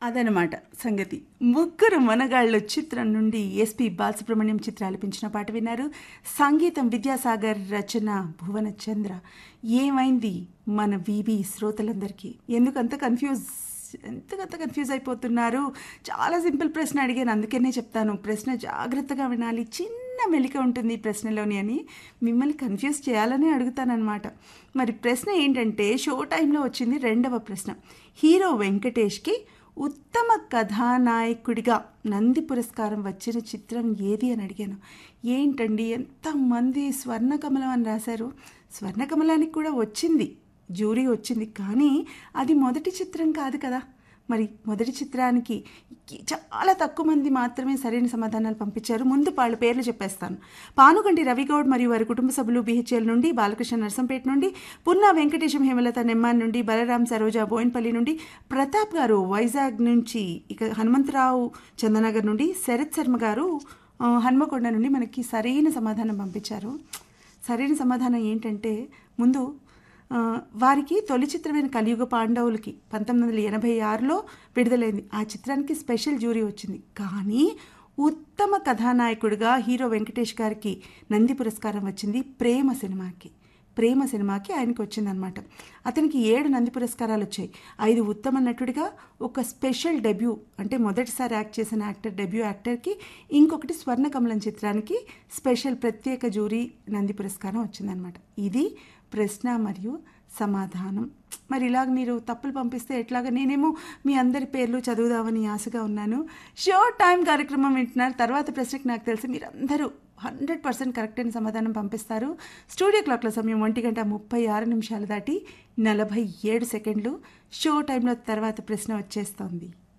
అదనమాట సంగతి ముగ్గురు మనగాళ్ళు చిత్రం నుండి ఎస్పి బాలసుబ్రహ్మణ్యం చిత్ర ఆలపించిన పాట విన్నారు సంగీతం విద్యాసాగర్ రచన భువన చంద్ర ఏమైంది మన వివి శ్రోతలందరికీ ఎందుకంత కన్ఫ్యూజ్ ఎంతకంత కన్ఫ్యూజ్ అయిపోతున్నారు చాలా సింపుల్ ప్రశ్న అడిగాను అందుకనే చెప్తాను ప్రశ్న జాగ్రత్తగా వినాలి చిన్న మెలిక ఉంటుంది ఈ ప్రశ్నలోని అని మిమ్మల్ని కన్ఫ్యూజ్ చేయాలని అడుగుతానన్నమాట మరి ప్రశ్న ఏంటంటే షో టైంలో వచ్చింది రెండవ ప్రశ్న హీరో వెంకటేష్కి ఉత్తమ కథానాయకుడిగా నంది పురస్కారం వచ్చిన చిత్రం ఏది అని అడిగాను ఏంటండి ఎంతమంది స్వర్ణకమలం అని రాశారు స్వర్ణకమలానికి కూడా వచ్చింది జ్యూరీ వచ్చింది కానీ అది మొదటి చిత్రం కాదు కదా మరి మొదటి చిత్రానికి చాలా తక్కువ మంది మాత్రమే సరైన సమాధానాలు పంపించారు ముందు వాళ్ళ పేర్లు చెప్పేస్తాను పానుగంటి రవిగౌడ్ మరియు వారి కుటుంబ సభ్యులు బిహెచ్ఎల్ నుండి బాలకృష్ణ నర్సంపేట నుండి పున్నా వెంకటేశం హేమలత నెమ్మాన్ నుండి బలరాం సరోజా బోయిన్పల్లి నుండి ప్రతాప్ గారు వైజాగ్ నుంచి ఇక హనుమంతరావు చందనగర్ నుండి శరత్ శర్మ గారు ఆ, హన్మకొండ నుండి మనకి సరైన సమాధానం పంపించారు సరైన సమాధానం ఏంటంటే ముందు ఆ, వారికి తొలి చిత్రమైన కలియుగ పాండవులకి పంతొమ్మిది వందల ఎనభై ఆరులో విడుదలైంది ఆ చిత్రానికి స్పెషల్ జ్యూరీ వచ్చింది కానీ ఉత్తమ కథానాయకుడిగా హీరో వెంకటేష్ గారికి నంది పురస్కారం వచ్చింది ప్రేమ సినిమాకి ప్రేమ సినిమాకి ఆయనకి వచ్చిందనమాట అతనికి ఏడు నంది పురస్కారాలు వచ్చాయి ఐదు ఉత్తమ నటుడిగా ఒక స్పెషల్ డెబ్యూ అంటే మొదటిసారి యాక్ట్ చేసిన యాక్టర్ డెబ్యూ యాక్టర్కి ఇంకొకటి స్వర్ణకమలం చిత్రానికి స్పెషల్ ప్రత్యేక జూరీ నంది పురస్కారం వచ్చిందనమాట ఇది ప్రశ్న మరియు సమాధానం మరి ఇలాగ మీరు తప్పులు పంపిస్తే ఎట్లాగా నేనేమో మీ అందరి పేర్లు చదువుదామని ఆశగా ఉన్నాను షో టైం కార్యక్రమం వింటున్నారు తర్వాత ప్రశ్నకు నాకు తెలిసి మీరందరూ హండ్రెడ్ పర్సెంట్ కరెక్ట్ అయిన సమాధానం పంపిస్తారు స్టూడియో క్లాక్ల సమయం ఒంటి గంట ముప్పై ఆరు నిమిషాలు దాటి నలభై ఏడు సెకండ్లు షో టైంలో తర్వాత ప్రశ్న వచ్చేస్తోంది